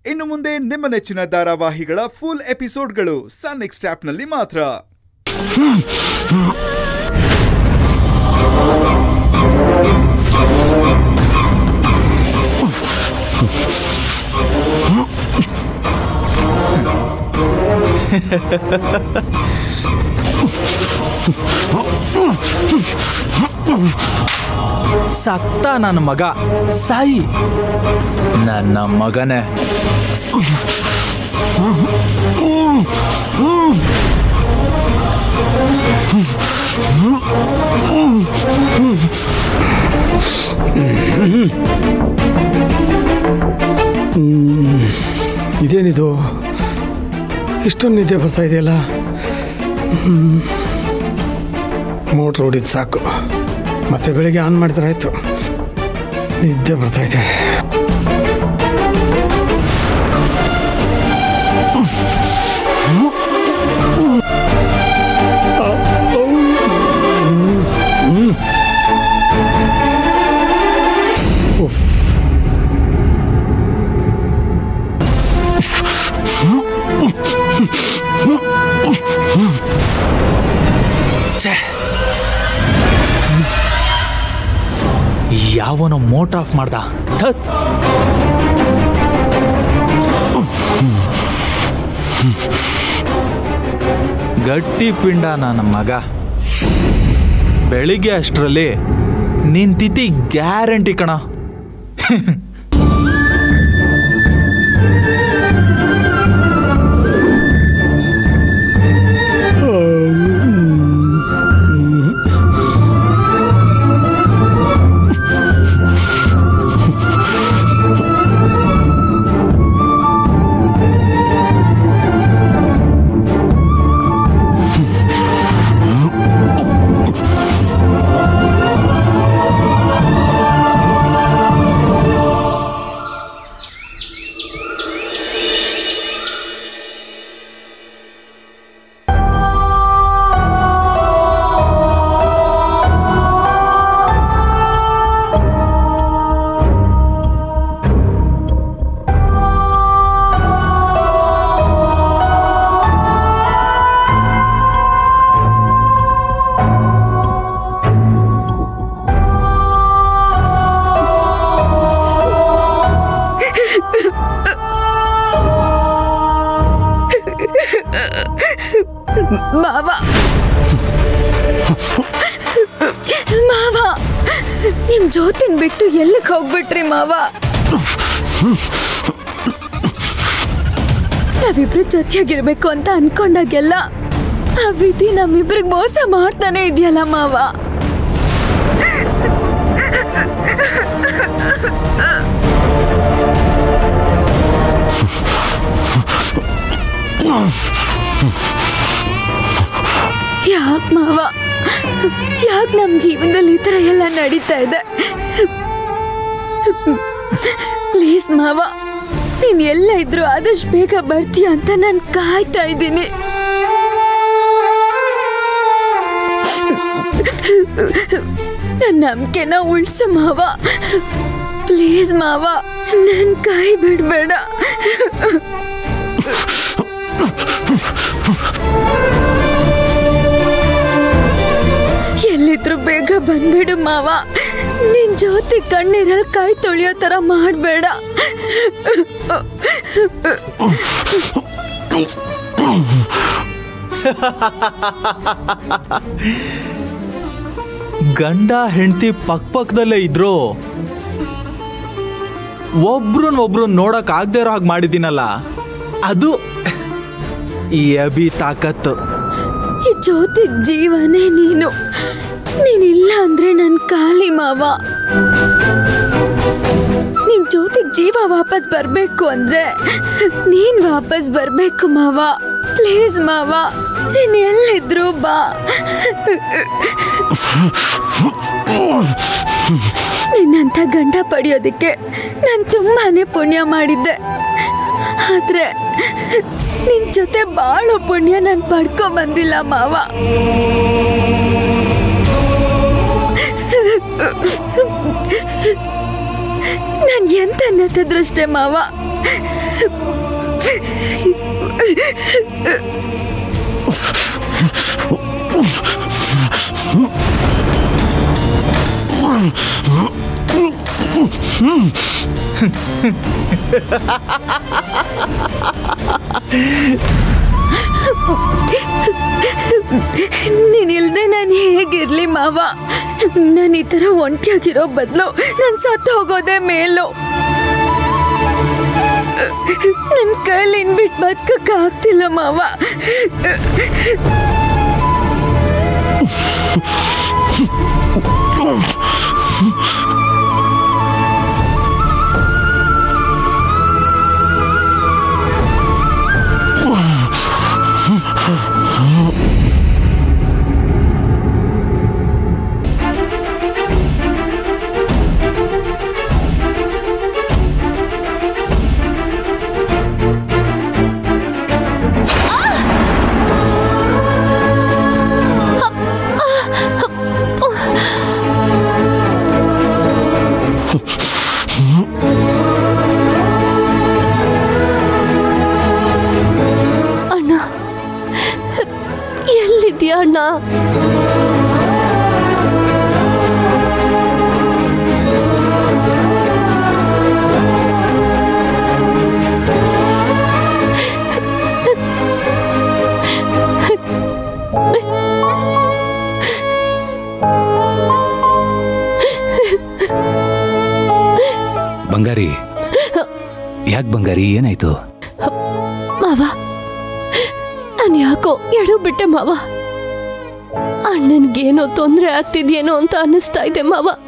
ಇನ್ನು ಮುಂದೆ ನಿಮ್ಮ ನೆಚ್ಚಿನ ಧಾರಾವಾಹಿಗಳ ಫುಲ್ ಎಪಿಸೋಡ್ಗಳು ಸನ್ ನೆಕ್ಸ್ಟ್ ಆಪ್ನಲ್ಲಿ ಮಾತ್ರ ಸತ್ತ ನನ್ನ ಮಗ ಸಾಯಿ ನನ್ನ ಮಗನೇ ಇದೇನಿದು ಇಷ್ಟೊಂದು ನಿದ್ದೆ ಬರ್ತಾ ಇದೆಯಲ್ಲ ಮೋಟ್ರ್ ಹೊಡಿದ್ ಸಾಕು ಮತ್ತೆ ಬೆಳಿಗ್ಗೆ ಆನ್ ಮಾಡಿದ್ರೆ ಆಯಿತು ನಿದ್ದೆ ಬರ್ತಾ ಇದೆ ಛೇ ಯಾವನೋ ಮೋಟ್ ಆಫ್ ಮಾಡ್ದ ಥತ್ ಗಟ್ಟಿ ಪಿಂಡ ನನ್ನ ಮಗ ಬೆಳಿಗ್ಗೆ ಅಷ್ಟರಲ್ಲಿ ನಿನ್ ತಿಥಿ ಗ್ಯಾರಂಟಿ ಕಣ ಮಾವ ಮಾವ ನಿಮ್ ಜ್ಯೋತಿನ್ ಬಿಟ್ಟು ಎಲ್ಲಿಗೆ ಹೋಗ್ಬಿಟ್ರಿ ಮಾವ ನಾವಿಬ್ರು ಜೊತೆಯಾಗಿರ್ಬೇಕು ಅಂತ ಅನ್ಕೊಂಡಾಗೆಲ್ಲ ಆ ವಿಧಿ ನಮ್ಮಿಬ್ರಿಗೆ ಮೋಸ ಮಾಡ್ತಾನೆ ಇದೆಯಲ್ಲ ಮಾವ ಯಾಕ್ ಮಾವ ಯಾಕೆ ನಮ್ಮ ಜೀವನದಲ್ಲಿ ಈ ಥರ ಎಲ್ಲ ನಡೀತಾ ಇದೆ ಪ್ಲೀಸ್ ಮಾವ ನೀನ್ ಎಲ್ಲ ಇದ್ರು ಆದಷ್ಟು ಬೇಗ ಬರ್ತೀಯ ಅಂತ ನಾನು ಕಾಯ್ತಾ ಇದ್ದೀನಿ ನನ್ನ ನಂಬಿಕೆನ ಉಳ್ಸು ಮಾವ ಪ್ಲೀಸ್ ಮಾವ ನನ್ನ ಕೈ ಬಿಡಬೇಡ ಎಲ್ಲಿದ್ರು ಬೇಗ ಬಂದ್ಬಿಡು ಮಾವ ನಿನ್ ಜೊತೆ ಕಣ್ಣೀರಲ್ಲಿ ಕೈ ತೊಳೆಯೋ ತರ ಮಾಡಬೇಡ ಗಂಡ ಹೆಂಡತಿ ಪಕ್ಕದಲ್ಲೇ ಇದ್ರು ಒಬ್ರನ್ ಒಬ್ರನ್ ನೋಡಕ್ ಆಗದೆ ಇರೋ ಹಾಗೆ ಮಾಡಿದ್ದೀನಲ್ಲ ಅದು ಈ ಅಭಿ ತಾಕತ್ತು ಈ ಜ್ಯೋತಿಗ್ ಜೀವನೇ ನೀನು ನೀನಿಲ್ಲ ಅಂದ್ರೆ ನನ್ ಖಾಲಿ ಮಾವ ನಿನ್ ಜ್ಯೋತಿಗ್ ಜೀವ ವಾಪಸ್ ಬರ್ಬೇಕು ಅಂದ್ರೆ ನೀನ್ ವಾಪಸ್ ಬರ್ಬೇಕು ಮಾವ ಪ್ಲೀಸ್ ಮಾವ ನೀನ್ ಎಲ್ಲಿದ್ರು ಬಾ ನಿನ್ನಂಥ ಗಂಡ ಪಡೆಯೋದಕ್ಕೆ ನಾನು ತುಂಬಾನೇ ಪುಣ್ಯ ಮಾಡಿದ್ದೆ ಆದ್ರೆ ನಿನ್ ಜೊತೆ ಬಾಳೋ ಪುಣ್ಯ ನಾನು ಪಡ್ಕೊ ಬಂದಿಲ್ಲ ಮಾವ ನಾನು ಎಂತ ನೆತ್ತದೃಷ್ಟೆ ಮಾವ ನೀನಿಲ್ದೆ ನಾನು ಹೇಗಿರ್ಲಿ ಮಾವ ನಾನು ಈ ಥರ ಒಂಟಿಯಾಗಿರೋ ಬದಲು ನಾನು ಸತ್ತು ಹೋಗೋದೇ ಮೇಲು ನನ್ನ ಕೈಲಿ ಇನ್ಬಿಟ್ಟು ಬದುಕಕ್ಕೆ ಆಗ್ತಿಲ್ಲ ಮಾವ ಅಣ್ಣ ಎಲ್ಲಿದ್ಯಾ ಅಣ್ಣ ಬಂಗಾರಿ ಯಾಕೆ ಬಂಗಾರಿ ಏನಾಯ್ತು ಮಾವ ನಾನು ಯಾಕೋ ಎಡು ಬಿಟ್ಟೆ ಮಾವ ಅಣ್ಣನ್ಗೇನೋ ತೊಂದರೆ ಆಗ್ತಿದ್ಯೇನೋ ಅಂತ ಅನ್ನಿಸ್ತಾ ಇದೆ ಮಾವ